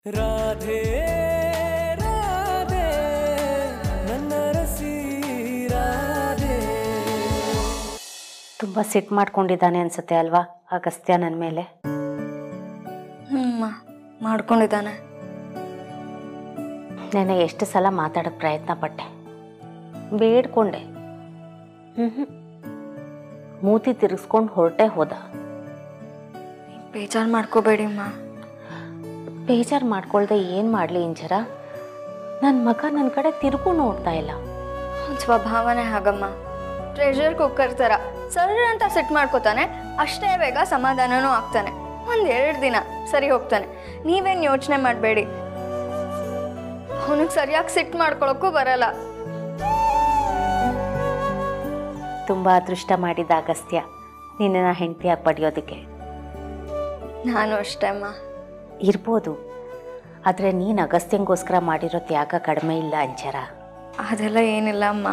ರಾಧೆ ರಾಧೆ ನನ್ನ ರಸಿ ರಾಧೆ ತುಂಬ ಸಿಟ್ಟು ಮಾಡ್ಕೊಂಡಿದ್ದಾನೆ ಅನ್ಸುತ್ತೆ ಅಲ್ವಾ ಅಗಸ್ತ್ಯ ನನ್ನ ಮೇಲೆ ಹ್ಞೂ ಮಾಡ್ಕೊಂಡಿದ್ದಾನೆ ನೆನೆ ಎಷ್ಟು ಸಲ ಮಾತಾಡೋಕ್ಕೆ ಪ್ರಯತ್ನ ಪಟ್ಟೆ ಬೇಡ್ಕೊಂಡೆ ಹ್ಞೂ ಮೂತಿ ತಿರ್ಗಿಸ್ಕೊಂಡು ಹೊರಟೆ ಹೋದ ಬೇಜಾರು ಮಾಡ್ಕೋಬೇಡಿಮ್ಮ ಬೇಜಾರು ಮಾಡ್ಕೊಳ್ದೆ ಏನು ಮಾಡಲಿ ಇಂಜರ ನನ್ನ ಮಗ ನನ್ನ ಕಡೆ ತಿರುಗೂ ನೋಡ್ತಾ ಇಲ್ಲ ಅವ್ನ್ ಸ್ವಭಾವನೆ ಹಾಗಮ್ಮ ಪ್ರೆಷರ್ ಕುಕ್ಕರ್ ಥರ ಸರ್ ಅಂತ ಸೆಟ್ ಮಾಡ್ಕೋತಾನೆ ಅಷ್ಟೇ ಬೇಗ ಸಮಾಧಾನನೂ ಆಗ್ತಾನೆ ಒಂದ್ ಎರಡು ದಿನ ಸರಿ ಹೋಗ್ತಾನೆ ನೀವೇನು ಯೋಚನೆ ಮಾಡಬೇಡಿ ಅವನಿಗೆ ಸರಿಯಾಗಿ ಸಿಟ್ ಮಾಡ್ಕೊಳಕ್ಕೂ ಬರಲ್ಲ ತುಂಬ ಅದೃಷ್ಟ ಮಾಡಿದ ಅಗಸ್ತ್ಯ ನಿನ್ನ ಹೆಂಡತಿಯಾಗಿ ಪಡೆಯೋದಕ್ಕೆ ನಾನು ಅಷ್ಟೇ ಅಮ್ಮ ಇರ್ಬೋದು ಆದರೆ ನೀನು ಅಗಸ್ತ್ಯಂಗೋಸ್ಕರ ಮಾಡಿರೋ ತ್ಯಾಗ ಕಡಿಮೆ ಇಲ್ಲ ಅಂಚರ ಅದೆಲ್ಲ ಏನಿಲ್ಲ ಅಮ್ಮ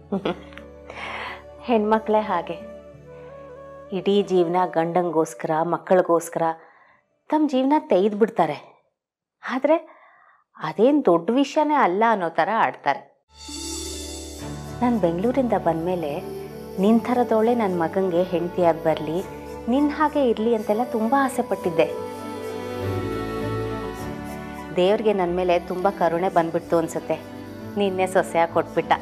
ಹೆಣ್ಮಕ್ಳೇ ಹಾಗೆ ಇಡೀ ಜೀವನ ಗಂಡಂಗೋಸ್ಕರ ಮಕ್ಕಳಿಗೋಸ್ಕರ ತಮ್ಮ ಜೀವನ ತೆಗೆದು ಬಿಡ್ತಾರೆ ಆದರೆ ಅದೇನು ದೊಡ್ಡ ವಿಷಯನೇ ಅಲ್ಲ ಅನ್ನೋ ಥರ ಆಡ್ತಾರೆ ನಾನು ಬೆಂಗಳೂರಿಂದ ಬಂದಮೇಲೆ ನಿನ್ನ ಥರದವಳೆ ನನ್ನ ಮಗಂಗೆ ಹೆಂಡತಿಯಾಗಿ ಬರಲಿ ನಿನ್ನ ಹಾಗೆ ಇರಲಿ ಅಂತೆಲ್ಲ ತುಂಬ ಆಸೆ ಪಟ್ಟಿದ್ದೆ ದೇವ್ರಿಗೆ ನನ್ನ ಮೇಲೆ ತುಂಬ ಕರುಣೆ ಬಂದ್ಬಿಡ್ತು ಅನ್ಸುತ್ತೆ ನಿನ್ನೆ ಸೊಸೆಯಾಗಿ ಕೊಟ್ಬಿಟ್ಟ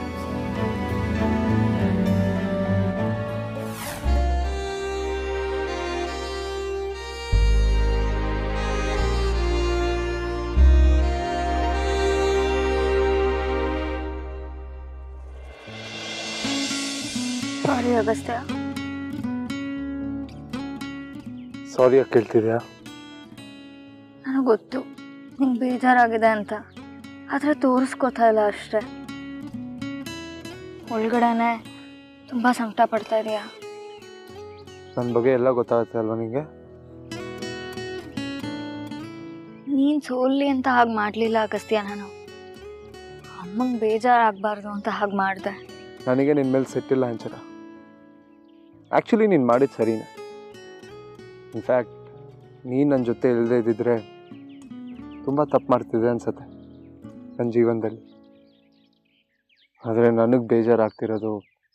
ಸಾರಿ ಅಗಸ್ತ್ಯ ಸಾರಿ ಯಾಕೆ ಕೇಳ್ತಿದ್ಯಾ ನನಗೆ ಗೊತ್ತು ನಿಂಗೆ ಬೇಜಾರಾಗಿದೆ ಅಂತ ಆದರೆ ತೋರಿಸ್ಕೋತಾ ಇಲ್ಲ ಅಷ್ಟೇ ಒಳಗಡೆನೆ ತುಂಬ ಸಂಕಟ ಪಡ್ತಾ ಇದೆಯಾ ನನ್ನ ಬಗ್ಗೆ ಎಲ್ಲ ಗೊತ್ತಾಗುತ್ತೆ ಅಲ್ವಾ ನಿಂಗೆ ನೀನು ಸೋಲ್ಲಿ ಅಂತ ಹಾಗೆ ಮಾಡಲಿಲ್ಲ ಅಗಸ್ತ್ಯ ನಾನು ಅಮ್ಮಂಗೆ ಬೇಜಾರಾಗಬಾರ್ದು ಅಂತ ಹಾಗೆ ಮಾಡಿದೆ ನನಗೆ ನಿನ್ನ ಮೇಲೆ ಸೆಟ್ಟಿಲ್ಲ ಅಂಚರ ಆ್ಯಕ್ಚುಲಿ ನೀನು ಮಾಡಿದ್ದು ಸರಿನೇ ಇನ್ಫ್ಯಾಕ್ಟ್ ನೀನು ನನ್ನ ಜೊತೆ ಇಲ್ಲದೆ ಇದ್ದಿದ್ರೆ ತುಂಬ ತಪ್ಪು ಮಾಡ್ತಿದ್ದೆ ಅನ್ಸತ್ತೆ ನನ್ನ ಜೀವನದಲ್ಲಿ ಆದರೆ ನನಗೆ ಬೇಜಾರಾಗ್ತಿರೋದು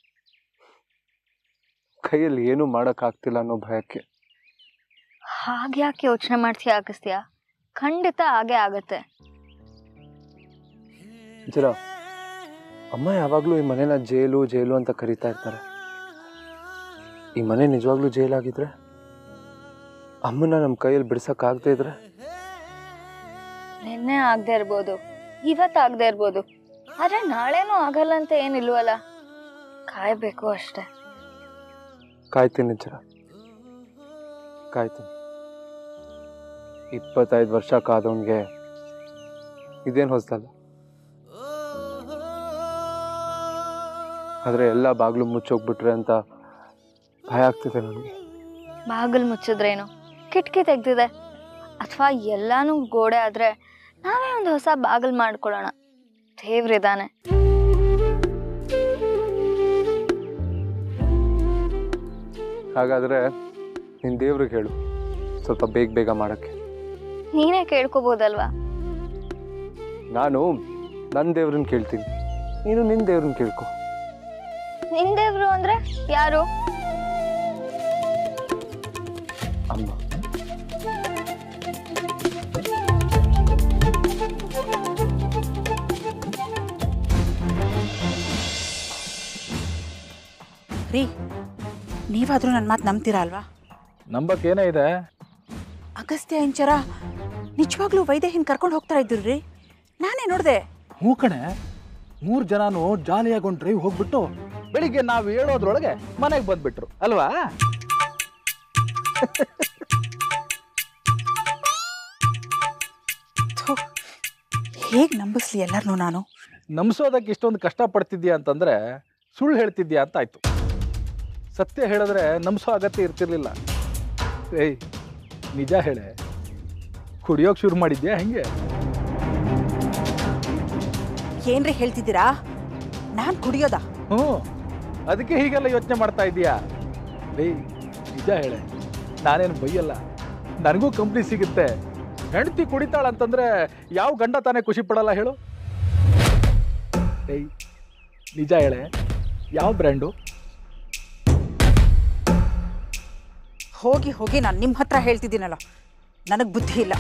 ಕೈಯಲ್ಲಿ ಏನೂ ಮಾಡೋಕ್ಕಾಗ್ತಿಲ್ಲ ಅನ್ನೋ ಭಯಕ್ಕೆ ಹಾಗೆ ಯಾಕೆ ಯೋಚನೆ ಮಾಡ್ತೀಯ ಅಗಸ್ತ್ಯ ಖಂಡಿತ ಹಾಗೆ ಆಗತ್ತೆ ಜರ ಅಮ್ಮ ಯಾವಾಗಲೂ ಈ ಮನೆನ ಜೈಲು ಜೈಲು ಅಂತ ಕರಿತಾ ಇರ್ತಾರೆ ಈ ಮನೆ ನಿಜವಾಗ್ಲೂ ಜೈಲಾಗಿದ್ರೆ ಅಮ್ಮನ ನಮ್ಮ ಕೈಯಲ್ಲಿ ಬಿಡ್ಸಕ್ಕಾಗದೇ ಇದ್ರೆ ನಿನ್ನೆ ಆಗದೆ ಇರ್ಬೋದು ಇವತ್ತು ಆಗದೆ ಇರ್ಬೋದು ಆದರೆ ನಾಳೆನೂ ಆಗಲ್ಲ ಅಂತ ಏನಿಲ್ವಲ್ಲ ಕಾಯಬೇಕು ಅಷ್ಟೇ ಕಾಯ್ತೀನಿ ಜರ ಕಾಯ್ತೀನಿ ಇಪ್ಪತ್ತೈದು ವರ್ಷ ಕಾದವನಿಗೆ ಇದೇನು ಹೊಸದಲ್ಲ ಆದರೆ ಎಲ್ಲ ಬಾಗಿಲು ಮುಚ್ಚೋಗ್ಬಿಟ್ರೆ ಅಂತ ಭಯ ಆಗ್ತಿದೆ ನನಗೆ ಬಾಗಿಲು ಮುಚ್ಚಿದ್ರೇನು ಕಿಟಕಿ ತೆಗ್ದಿದೆ ಅಥವಾ ಎಲ್ಲಾನು ಗೋಡೆ ಆದ್ರೆ ನಾವೇ ಒಂದು ಹೊಸ ಬಾಗಿಲು ಮಾಡ್ಕೊಳ್ಳೋಣ ದೇವ್ರಿದಾನೆ ಹಾಗಾದರೆ ನಿನ್ನ ದೇವ್ರಿಗೆ ಹೇಳು ಸ್ವಲ್ಪ ಬೇಗ ಬೇಗ ಮಾಡೋಕ್ಕೆ ನೀನೇ ಕೇಳ್ಕೊಬೋದಲ್ವಾ ನಾನು ನನ್ನ ದೇವ್ರನ್ನ ಕೇಳ್ತೀನಿ ನೀನು ನಿನ್ನ ದೇವ್ರನ್ನ ಕೇಳ್ಕೊ ನಿನ್ ದೇವ್ರು ಅಂದ್ರೆ ಯಾರು ಅಮ್ಮ ರೀ ನೀವಾದರೂ ನನ್ನ ಮಾತು ನಂಬ್ತೀರಾ ಅಲ್ವಾ ನಂಬಕ್ಕೇನೇ ಇದೆ ಅಗಸ್ತ್ಯ ಇಂಚರ ನಿಜವಾಗ್ಲೂ ವೈದೇಹಿನ್ ಕರ್ಕೊಂಡು ಹೋಗ್ತಾ ಇದ್ರು ರೀ ನಾನೇ ನೋಡಿದೆ ಹ್ಞೂ ಕಣೆ ಮೂರು ಜನನು ಜಾಲಿಯಾಗಿ ಒಂದು ಡ್ರೈವ್ ಹೋಗ್ಬಿಟ್ಟು ಬೆಳಿಗ್ಗೆ ನಾವು ಹೇಳೋದ್ರೊಳಗೆ ಮನೆಗೆ ಬಂದ್ಬಿಟ್ರು ಅಲ್ವಾ ಹೇಗೆ ನಂಬಿಸ್ಲಿ ಎಲ್ಲರನ್ನೂ ನಾನು ನಂಬಿಸೋದಕ್ಕೆ ಇಷ್ಟೊಂದು ಕಷ್ಟಪಡ್ತಿದ್ಯಾ ಅಂತಂದ್ರೆ ಸುಳ್ಳು ಹೇಳ್ತಿದ್ಯಾ ಅಂತ ಆಯ್ತು ಸತ್ಯ ಹೇಳಿದ್ರೆ ನಂಬಿಸೋ ಅಗತ್ಯ ಇರ್ತಿರ್ಲಿಲ್ಲ ಏಯ್ ನಿಜ ಹೇಳೆ ಕುಡಿಯೋಕೆ ಶುರು ಮಾಡಿದ್ಯಾ ಹೆಂಗೆ ಏನ್ರಿ ಹೇಳ್ತಿದ್ದೀರಾ ನಾನು ಕುಡಿಯೋದಾ ಹ್ಞೂ ಅದಕ್ಕೆ ಹೀಗೆಲ್ಲ ಯೋಚನೆ ಮಾಡ್ತಾ ಇದೀಯಾ ಏಯ್ ನಿಜ ಹೇಳೆ ನಾನೇನು ಬೈಯಲ್ಲ ನನಗೂ ಕಂಪ್ನಿ ಸಿಗುತ್ತೆ ಹೆಂಡತಿ ಕುಡಿತಾಳಂತಂದ್ರೆ ಯಾವ ಗಂಡ ತಾನೇ ಖುಷಿ ಪಡಲ್ಲ ಹೇಳು ಏಯ್ ನಿಜ ಹೇಳೆ ಯಾವ ಬ್ರ್ಯಾಂಡು ಹೋಗಿ ಹೋಗಿ ನಾನು ನಿಮ್ಮ ಹತ್ರ ಹೇಳ್ತಿದ್ದೀನಲ್ಲ ನನಗೆ ಬುದ್ಧಿ ಇಲ್ಲ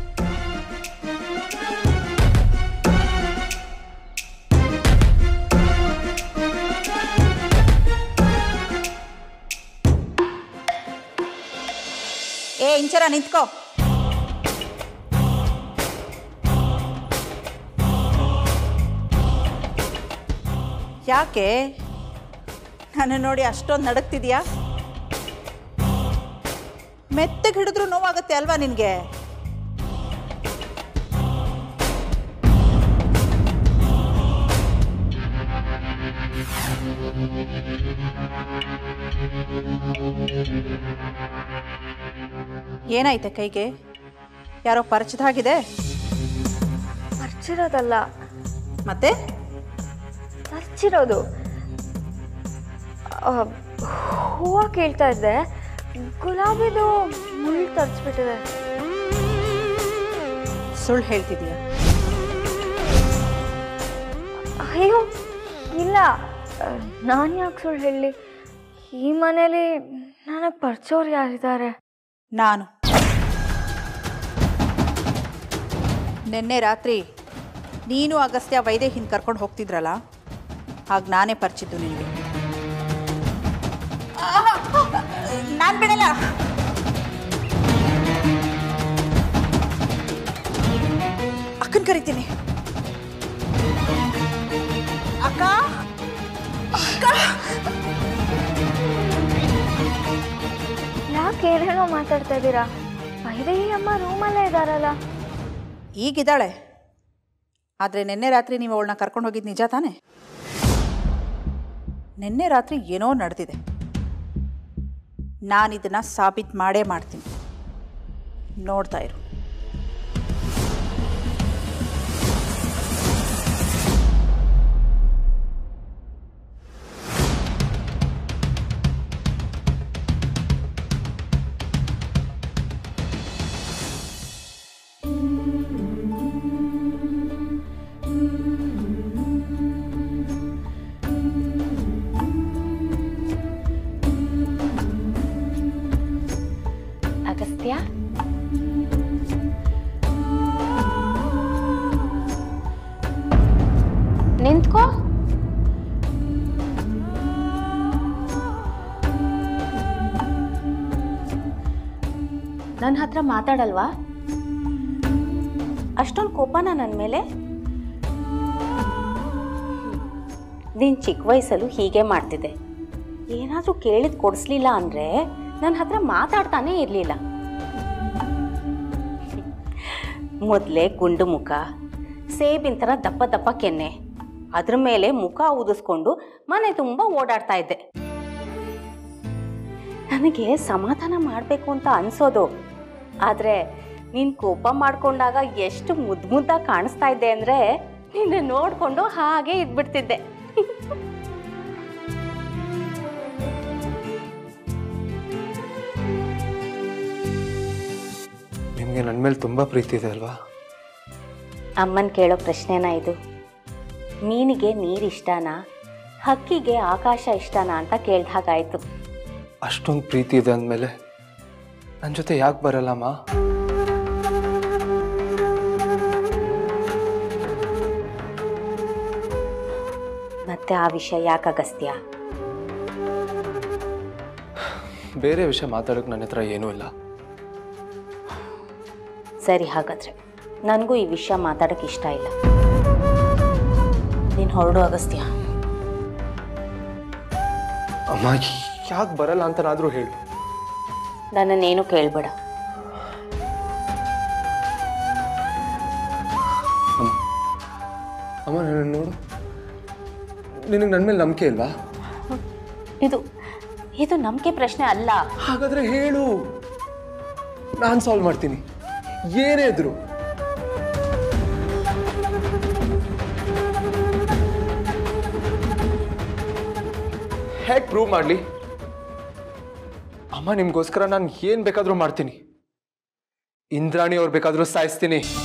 ಏ ಇಂಚರ ನಿಂತ್ಕೋ ಯಾಕೆ ನನ್ನ ನೋಡಿ ಅಷ್ಟೊಂದು ನಡಕ್ತಿದ್ಯಾ ಮೆತ್ತಗೆ ಹಿಡಿದ್ರು ನೋವಾಗುತ್ತೆ ಅಲ್ವಾ ನಿನಗೆ ಏನಾಯ್ತೆ ಕೈಗೆ ಯಾರೋ ಪರಿಚಿತಾಗಿದೆ ಮರ್ಚಿರೋದಲ್ಲ ಮತ್ತೆ ಮರ್ಚಿರೋದು ಹೂವು ಕೇಳ್ತಾ ಇದ್ದೆ ಗುಲಾಬಿದು ಮುಳ್ಳು ತರಿಸ್ಬಿಟ್ಟಿದೆ ಸುಳ್ಳು ಹೇಳ್ತಿದೀಯ ಅಯ್ಯೋ ಇಲ್ಲ ನಾನು ಯಾಕೆ ಸುಳ್ಳು ಹೇಳಲಿ ಈ ಮನೇಲಿ ನನಗೆ ಪರಿಚೋರು ಯಾರಿದ್ದಾರೆ ನಾನು ನಿನ್ನೆ ರಾತ್ರಿ ನೀನು ಅಗಸ್ತ್ಯ ವೈದೇಹಿನ್ ಕರ್ಕೊಂಡು ಹೋಗ್ತಿದ್ರಲ್ಲ ಆಗ ನಾನೇ ಪರಿಚಿದ್ದು ನಿನಗೆ ನಾನು ಬಿಡಲ್ಲ ಅಕ್ಕನ್ ಕರಿತೀನಿ ಅಕ್ಕ ಯಾಕೆ ಏನೇನೋ ಮಾತಾಡ್ತಾ ಇದ್ದೀರಾ ವೈದೇಹಿ ಅಮ್ಮ ರೂಮಲ್ಲೇ ಇದ್ದಾರಲ್ಲ ಈಗಿದ್ದಾಳೆ ಆದರೆ ನಿನ್ನೆ ರಾತ್ರಿ ನೀವು ಅವಳನ್ನ ಕರ್ಕೊಂಡು ಹೋಗಿದ್ದು ನಿಜ ತಾನೇ ನಿನ್ನೆ ರಾತ್ರಿ ಏನೋ ನಡೆದಿದೆ ನಾನಿದನ್ನು ಸಾಬೀತು ಮಾಡೇ ಮಾಡ್ತೀನಿ ನೋಡ್ತಾ ಇರು ಅಗಸ್ತ್ಯ ನಿಂತ್ಕೋ ನನ್ನ ಹತ್ರ ಮಾತಾಡಲ್ವಾ ಅಷ್ಟೊಂದು ಕೋಪನ ನನ್ನ ಮೇಲೆ ನೀನು ಚಿಕ್ಕ ವಯಸ್ಸಲ್ಲೂ ಹೀಗೆ ಮಾಡ್ತಿದ್ದೆ ಏನಾದರೂ ಕೇಳಿದ್ ಕೊಡಿಸ್ಲಿಲ್ಲ ಅಂದರೆ ನನ್ನ ಹತ್ರ ಮಾತಾಡ್ತಾನೇ ಇರಲಿಲ್ಲ ಮೊದಲೇ ಗುಂಡು ಮುಖ ಸೇಬಿನ ಥರ ದಪ್ಪ ದಪ್ಪ ಕೆನ್ನೆ ಅದ್ರ ಮೇಲೆ ಮುಖ ಊದಿಸ್ಕೊಂಡು ಮನೆ ತುಂಬ ಓಡಾಡ್ತಾ ಇದ್ದೆ ನನಗೆ ಸಮಾಧಾನ ಮಾಡಬೇಕು ಅಂತ ಅನ್ಸೋದು ಆದರೆ ನೀನು ಕೋಪ ಮಾಡ್ಕೊಂಡಾಗ ಎಷ್ಟು ಮುದ್ದು ಮುದ್ದಾಗಿ ಕಾಣಿಸ್ತಾ ಇದ್ದೆ ಅಂದರೆ ನಿನ್ನ ನೋಡಿಕೊಂಡು ಹಾಗೆ ಇದ್ಬಿಡ್ತಿದ್ದೆ ನಿಮಗೆ ನನ್ನ ಮೇಲೆ ತುಂಬ ಪ್ರೀತಿ ಇದೆ ಅಲ್ವಾ ಅಮ್ಮನ ಕೇಳೋ ಪ್ರಶ್ನೆನಾ ಇದು ಮೀನಿಗೆ ನೀರು ಇಷ್ಟನಾ ಹಕ್ಕಿಗೆ ಆಕಾಶ ಇಷ್ಟನಾ ಅಂತ ಕೇಳ್ದ ಹಾಗಾಯ್ತು ಅಷ್ಟೊಂದು ಪ್ರೀತಿ ಇದೆ ಅಂದಮೇಲೆ ನನ್ನ ಜೊತೆ ಯಾಕೆ ಬರಲ್ಲಮ್ಮ ಮತ್ತೆ ಆ ವಿಷಯ ಯಾಕೆ ಅಗಸ್ತ್ಯ ಬೇರೆ ವಿಷಯ ಮಾತಾಡೋಕೆ ನನ್ನ ಹತ್ರ ಏನೂ ಇಲ್ಲ ಸರಿ ಹಾಗಾದ್ರೆ ನನಗೂ ಈ ವಿಷಯ ಮಾತಾಡೋಕ್ಕೆ ಇಷ್ಟ ಇಲ್ಲ ನೀನು ಹೊರಡು ಅಗಸ್ತ್ಯ ಅಮ್ಮ ಯಾಕೆ ಬರಲ್ಲ ಅಂತನಾದರೂ ಹೇಳು ನನ್ನನ್ನೇನು ಕೇಳಬೇಡ ಅಮ್ಮ ಅಮ್ಮ ನನ್ನ ನೋಡು ನಿನಗೆ ನನ್ನ ಮೇಲೆ ನಂಬಿಕೆ ಇಲ್ವಾ ಇದು ಇದು ನಂಬಿಕೆ ಪ್ರಶ್ನೆ ಅಲ್ಲ ಹಾಗಾದ್ರೆ ಹೇಳು ನಾನು ಸಾಲ್ವ್ ಮಾಡ್ತೀನಿ ಏನೇ ಇದ್ರು ಹೇಗೆ ಪ್ರೂವ್ ಮಾಡಲಿ ಅಮ್ಮ ನಿಮಗೋಸ್ಕರ ನಾನು ಏನು ಬೇಕಾದರೂ ಮಾಡ್ತೀನಿ ಇಂದ್ರಾಣಿ ಅವ್ರು ಬೇಕಾದರೂ ಸಾಯಿಸ್ತೀನಿ